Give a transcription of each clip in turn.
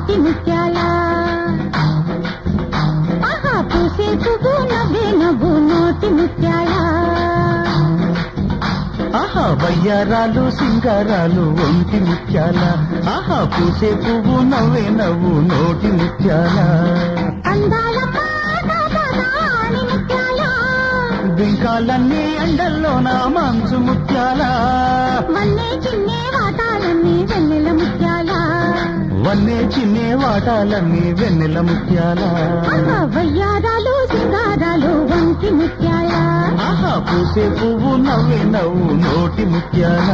నోటి ముత్యాల ఆహా పూసే పువ్వు నవ్వే నవ్వు నోటి ముత్యాల ఆహా వయ్యారాలు సింగారాలు ఒంటి ముత్యాల ఆహా పూసే పువ్వు నవ్వే నవ్వు నోటి ముత్యాల అందాల పాదాని ముత్యాల బింకాలన్నీ ఎండల్లో నా మంచు ముత్యాల వన్నే చిన్నే వాటాలన్నీ వెన్నెల ముత్యాల వన్నే చిన్నే వాటాలన్నీ వెన్నెల ముత్యాల ఆహా వయ్యారాలు సింగారాలు వంటి ముత్యాల ఆహా పూసే పువ్వు నవ్వే నవ్వు నోటి ముత్యాల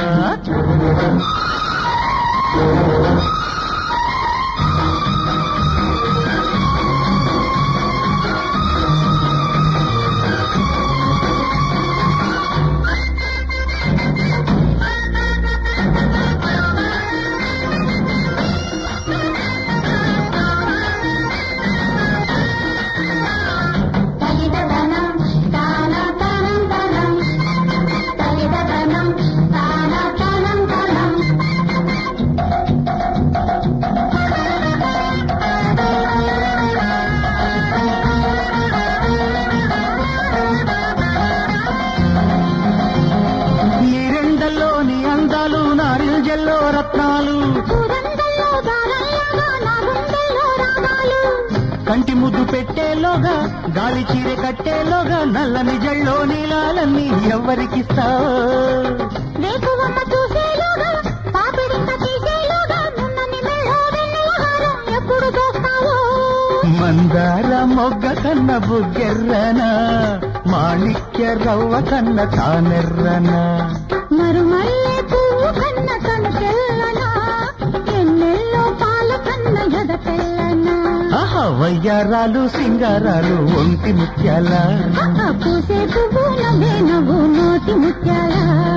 తగిదదనం తాన తనం తనం తగిదదనం తాన తనం తనం ఈ రెండల్లోని అందాలు నారింజల్లో రత్నాలు పూరంగల్లో దారల్లాగా నా గుండెల్లో రాగాలు కంటి ముద్దు పెట్టేలోగా గాలి చీర కట్టేలోగా నల్లని జల్లో నీలాలన్నీ ఎవరికిస్తావు వేకువమ్మ చూసేలోగా పాపిడింక తీసేలోగా నున్నని మెళ్ళో వెన్నెల హారం ఎప్పుడు దోస్తావో మందార మొగ్గ కన్న బుగ్గెర్రన మాణిక్య రవ్వ కన్న తానెర్రన మరుమల్లె పువ్వు కన్న కను తెల్లనా ఎన్నెల్లో పాల కన్న ఎద తెల్లనా ఆహా వయ్యారాలు సింగారాలు ఒంటి ముత్యాల ఆహా, పూసే పువ్వు నవ్వే నవ్వు నోటి ముత్యాల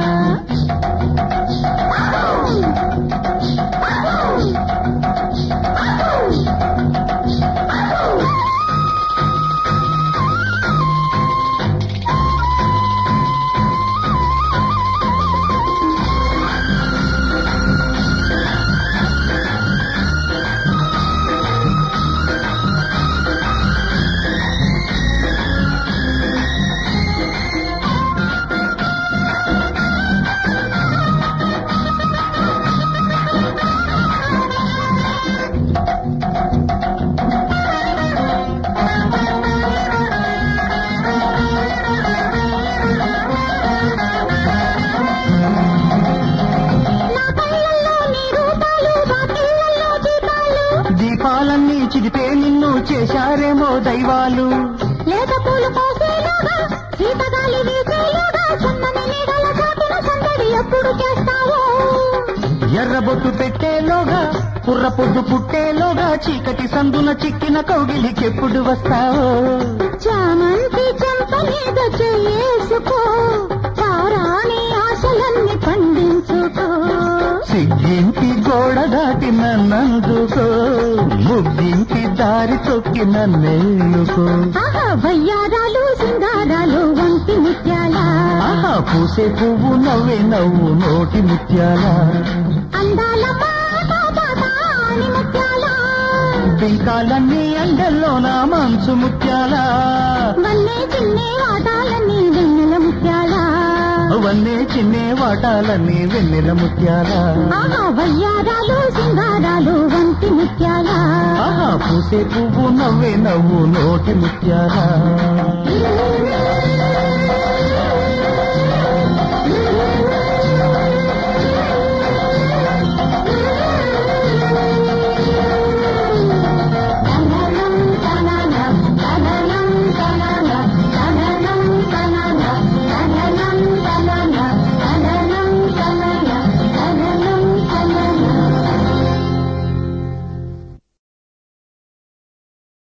నా కళ్ళల్లో నీ రూపాలు బాకిళ్ళల్లో దీపాలు దీపాలన్నీ చిదిపే నిన్ను చేశారేమో దైవాలు లేత పూలు పోసేలోగా సీతగాలి వీసేలోగా సన్నని నీడల చాటున సందడి ఎప్పుడు చేస్తావో ఎర్రబొట్టు పెట్టేలోగా కుర్ర పొద్దు పుట్టేలోగా చీకటి సందున చిక్కిన కౌగిలికెప్పుడు వస్తావో చామంతి చెంప మీద చేసుకో చారాని ఆశలన్నీ పండించుకో సిగ్గింటి గోడ దాటి నన్నందుకో ముగ్గింటి దారి తొక్కి నన్నెళ్ళుకో ఆహా వయ్యారాలు సింగారాలు వంటి ముత్యాల ఆహా పూసే పువ్వు నవ్వే నవ్వు నోటి ముత్యాల అందాల మాట పాతాని ముత్యాల బింకాలన్నీ ఎండల్లో నా మంచు ముత్యాల వన్నే చిన్నే వాటాలన్నీ వెన్నెల ముత్యాల అవన్నీ చిన్నే వాటాలన్నీ వెన్నెల ముత్యాల ఆహా వయ్యారాలు సింగారాలు వంటి ముత్యాల ఆహా పూసే పువ్వు నవ్వే నవ్వు నోటి ముత్యాల